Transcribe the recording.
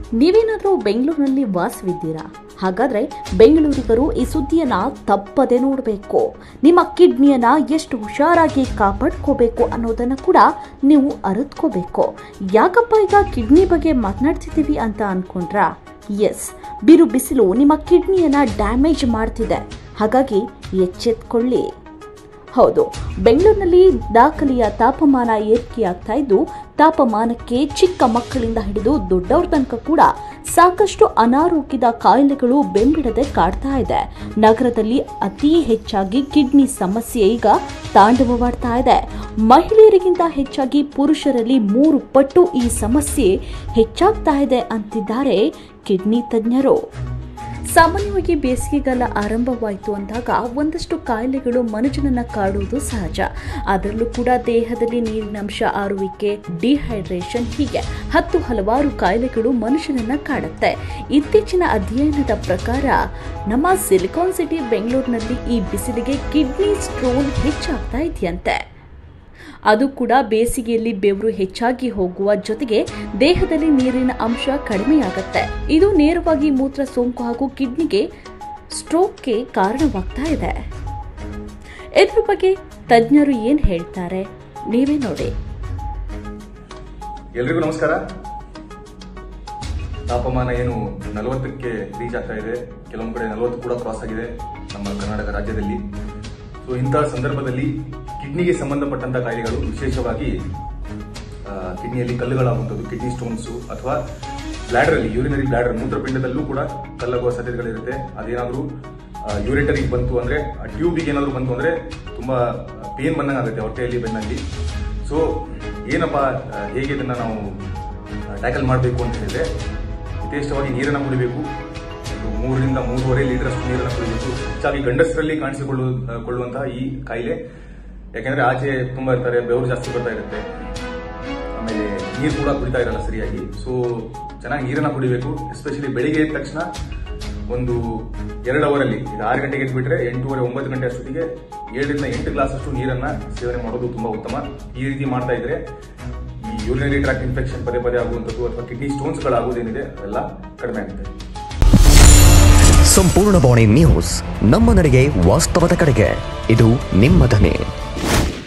ನೀವೇನಾದರೂ ಬೆಂಗಳೂರಿನಲ್ಲಿ ವಾಸವಿದ್ದೀರಾ ಹಾಗಾದ್ರೆ ಬೆಂಗಳೂರಿಗರು ಈ ಸುದ್ದಿಯನ್ನ ತಪ್ಪದೆ ನೋಡಬೇಕು ನಿಮ್ಮ ಕಿಡ್ನಿಯನ್ನ ಎಷ್ಟು ಹುಷಾರಾಗಿ ಕಾಪಾಡ್ಕೋಬೇಕು ಅನ್ನೋದನ್ನ ಕೂಡ ನೀವು ಅರಿತ್ಕೋಬೇಕು ಯಾಕಪ್ಪ ಈಗ ಕಿಡ್ನಿ ಬಗ್ಗೆ ಮಾತನಾಡ್ತಿದ್ದೀವಿ ಅಂತ ಅನ್ಕೊಂಡ್ರಾ ಎಸ್ ಬಿರು ಬಿಸಿಲು ನಿಮ್ಮ ಕಿಡ್ನಿಯನ್ನ ಡ್ಯಾಮೇಜ್ ಮಾಡ್ತಿದೆ ಹಾಗಾಗಿ ಎಚ್ಚೆತ್ಕೊಳ್ಳಿ ಹೌದು ಬೆಂಗಳೂರಿನಲ್ಲಿ ದಾಖಲೆಯ ತಾಪಮಾನ ಏರಿಕೆಯಾಗ್ತಾ ಇದ್ದು ತಾಪಮಾನಕ್ಕೆ ಚಿಕ್ಕ ಮಕ್ಕಳಿಂದ ಹಿಡಿದು ದೊಡ್ಡವ್ರ ತನಕ ಕೂಡ ಸಾಕಷ್ಟು ಅನಾರೋಗ್ಯದ ಕಾಯಿಲೆಗಳು ಬೆಂಬಿಡದೆ ಕಾಡ್ತಾ ಇದೆ ನಗರದಲ್ಲಿ ಅತಿ ಹೆಚ್ಚಾಗಿ ಕಿಡ್ನಿ ಸಮಸ್ಯೆ ಈಗ ತಾಂಡವವಾಡ್ತಾ ಇದೆ ಮಹಿಳೆಯರಿಗಿಂತ ಹೆಚ್ಚಾಗಿ ಪುರುಷರಲ್ಲಿ ಮೂರು ಪಟ್ಟು ಈ ಸಮಸ್ಯೆ ಹೆಚ್ಚಾಗ್ತಾ ಇದೆ ಅಂತಿದ್ದಾರೆ ಕಿಡ್ನಿ ತಜ್ಞರು ಸಾಮಾನ್ಯವಾಗಿ ಬೇಸಿಗೆಗಾಲ ಆರಂಭವಾಯಿತು ಅಂದಾಗ ಒಂದಷ್ಟು ಕಾಯಿಲೆಗಳು ಮನುಷ್ಯನನ್ನ ಕಾಡುವುದು ಸಹಜ ಅದರಲ್ಲೂ ಕೂಡ ದೇಹದಲ್ಲಿ ನೀರಿನಂಶ ಆರುವಿಕೆ ಡಿಹೈಡ್ರೇಷನ್ ಹೀಗೆ ಹತ್ತು ಹಲವಾರು ಕಾಯಿಲೆಗಳು ಮನುಷ್ಯನನ್ನ ಕಾಡುತ್ತೆ ಇತ್ತೀಚಿನ ಅಧ್ಯಯನದ ಪ್ರಕಾರ ನಮ್ಮ ಸಿಲಿಕಾನ್ ಸಿಟಿ ಬೆಂಗಳೂರಿನಲ್ಲಿ ಈ ಬಿಸಿಲಿಗೆ ಕಿಡ್ನಿ ಸ್ಟೋನ್ ಹೆಚ್ಚಾಗ್ತಾ ಇದೆಯಂತೆ ಅದು ಕೂಡ ಬೇಸಿಗೆಯಲ್ಲಿ ಬೆವರು ಹೆಚ್ಚಾಗಿ ಹೋಗುವ ಜೊತೆಗೆ ದೇಹದಲ್ಲಿ ನೀರಿನ ಅಂಶ ಕಡಿಮೆಯಾಗುತ್ತೆ ಇದು ನೇರವಾಗಿ ಮೂತ್ರ ಸೋಂಕು ಹಾಗೂ ಕಿಡ್ನಿಗೆ ಸ್ಟ್ರೋಕ್ಗೆ ಕಾರಣವಾಗ್ತಾ ಇದೆ ಇದ್ರ ಬಗ್ಗೆ ತಜ್ಞರು ಏನ್ ಹೇಳ್ತಾರೆ ನೀವೇ ನೋಡಿ ಎಲ್ರಿಗೂ ನಮಸ್ಕಾರ ತಾಪಮಾನ ಏನು ನಲವತ್ತಕ್ಕೆ ರೀಚ್ ಆಗ್ತಾ ಇದೆ ಕೆಲವೊಂದು ಕಡೆ ನಲವತ್ತು ಕೂಡ ಕ್ರಾಸ್ ಆಗಿದೆ ನಮ್ಮ ಕರ್ನಾಟಕ ರಾಜ್ಯದಲ್ಲಿ ಸೊ ಇಂತಹ ಸಂದರ್ಭದಲ್ಲಿ ಕಿಡ್ನಿಗೆ ಸಂಬಂಧಪಟ್ಟಂತ ಕಾಯಿಲೆಗಳು ವಿಶೇಷವಾಗಿ ಆ, ಕಿಡ್ನಿಯಲ್ಲಿ ಕಲ್ಲುಗಳಾಗುವಂಥದ್ದು ಕಿಡ್ನಿ ಸ್ಟೋನ್ಸು ಅಥವಾ ಬ್ಲಾಡರ್ ಅಲ್ಲಿ ಯೂರಿನರಿ ಬ್ಲಾಡರ್ ಮೂತ್ರಪಿಂಡದಲ್ಲೂ ಕೂಡ ಕಲ್ಲಾಗುವ ಸಾಧ್ಯತೆಗಳಿರುತ್ತೆ ಅದೇನಾದರೂ ಯೂರಿಟರಿಗೆ ಬಂತು ಅಂದ್ರೆ ಟ್ಯೂಬಿಗೆ ಏನಾದರೂ ಬಂತು ಅಂದ್ರೆ ತುಂಬಾ ಪೇನ್ ಬಂದಂಗೆ ಆಗುತ್ತೆ ಹೊಟ್ಟೆಯಲ್ಲಿ ಬೆನ್ನಲ್ಲಿ ಸೊ ಏನಪ್ಪ ಆ, ಹೇಗೆ ಇದನ್ನ ನಾವು ಟ್ಯಾಕಲ್ ಮಾಡಬೇಕು ಅಂತ ಹೇಳಿದ್ರೆ ಯಥೇಷ್ಟವಾಗಿ ನೀರನ್ನು ಕುಡಿಬೇಕು ಒಂದು ಮೂರರಿಂದ ಮೂರುವರೆ ಲೀಟರ್ ಅಷ್ಟು ನೀರನ್ನು ಕುಡಿಬೇಕು ಹೆಚ್ಚಾಗಿ ಗಂಡಸರಲ್ಲಿ ಕಾಣಿಸಿಕೊಳ್ಳು ಆ, ಕೊಳ್ಳುವಂತಹ ಈ ಕಾಯಿಲೆ ಯಾಕೆಂದ್ರೆ ಆಚೆ ತುಂಬಾ ಇರ್ತಾರೆ ಬೆವರು ಜಾಸ್ತಿ ಬರ್ತಾ ಇರುತ್ತೆ ಆಮೇಲೆ ನೀರು ಕೂಡ ಕುಡಿತಾ ಇರಲ್ಲ ಸರಿಯಾಗಿ ಸೊ ಚೆನ್ನಾಗಿ ನೀರನ್ನ ಕುಡಿಬೇಕು ಎಸ್ಪೆಷಲಿ ಬೆಳಿಗ್ಗೆ ಎದ್ದ ತಕ್ಷಣ ಒಂದು ಎರಡು ಅವರಲ್ಲಿ ಈಗ ಆರು ಗಂಟೆಗೆ ಎದ್ಬಿಟ್ರೆ ಎಂಟೂವರೆ ಒಂಬತ್ತು ಗಂಟೆ ಅಷ್ಟೊತ್ತಿಗೆ ಏಳರಿಂದ ಎಂಟು ಗ್ಲಾಸ್ ಅಷ್ಟು ನೀರನ್ನ ಸೇವನೆ ಮಾಡೋದು ತುಂಬಾ ಉತ್ತಮ ಈ ರೀತಿ ಮಾಡ್ತಾ ಇದ್ರೆ ಈ ಯೂರಿನರಿ ಟ್ರಾಕ್ಟ್ ಇನ್ಫೆಕ್ಷನ್ ಪದೇ ಪದೇ ಆಗುವಂಥದ್ದು ಅಥವಾ ಕಿಡ್ನಿ ಸ್ಟೋನ್ಸ್ಗಳಾಗುವುದೇನಿದೆ ಅದೆಲ್ಲ ಕಡಿಮೆ ಆಗುತ್ತೆ ಸಂಪೂರ್ಣ ಬಾಣಿ ನ್ಯೂಸ್ ನಮ್ಮ ನಡೆಗೆ ವಾಸ್ತವದ ಕಡೆಗೆ ಇದು ನಿಮ್ಮ ಧ್ವನಿ